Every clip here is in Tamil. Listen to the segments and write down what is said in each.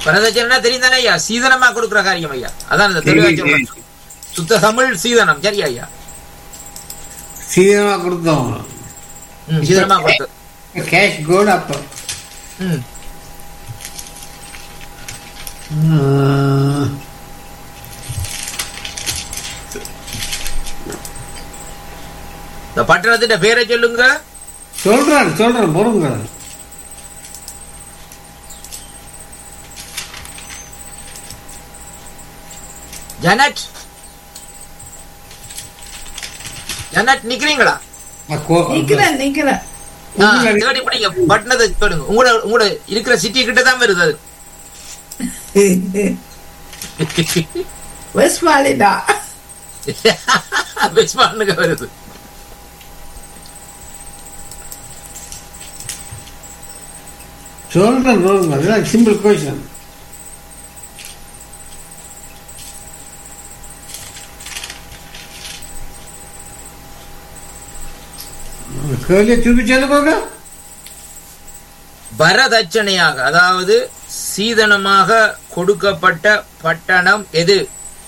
வரதட்சணைனா தெரியும் தானே ஐயா சீதனமா கொடுக்குற காரியம் ஐயா அதான் இந்த தெளிவா சரி, சொல்றேன். சுத்த தமிழ் சீதனம் சரி ஐயா சீதனமா கொடுத்தோம் ம், சீதனமா கொடுத்து கேஷ் கோல்டு அப்போ ம் இந்த பட்டணத்தின் பேரை சொல்லுங்க சொல்றேன் சொல்றேன் பொறுங்க ஜனட் ஜனட் நிக்கிறீங்களா நிக்கிறேன் நிக்கிறேன் ஆ, தேடி பிடிங்க பட்டணத்தை சொல்லுங்க உங்களோட உங்களோட இருக்கிற சிட்டி கிட்ட தான் வருது அது வெஸ்ட் மாலிடா வெஸ்ட்மானுக்கு வருது சொல்றேன் சொல்லுங்க அதுதான் சிம்பிள் கொஸ்டின் கேள்வியை திருப்பி சொல்ல போக வரதட்சணையாக அதாவது சீதனமாக கொடுக்கப்பட்ட பட்டணம் எது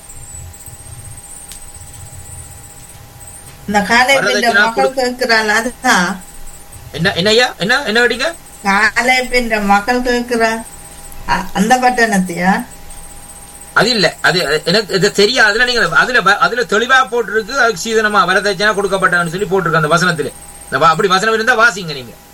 இந்த காலேப்பின் வரதட்சணை மக்கள் கொடு- கேட்கிறாள் அதுதான் என்ன என்னய்யா என்ன என்ன கேட்டீங்க காலேப்பின் மக்கள் கேட்கிற அ- அந்த பட்டணத்தையா அது இல்ல அது அது எனக்கு இது தெரியும் அதுல நீங்க அதுல வ- அதுல தெளிவா போட்டிருக்கு அதுக்கு சீதனமா வரதட்சணை கொடுக்கப்பட்டன்னு சொல்லி போட்டிருக்கு அந்த வசனத்துல இந்த வ- அப்படி வசனம் இருந்தா வாசிங்க நீங்க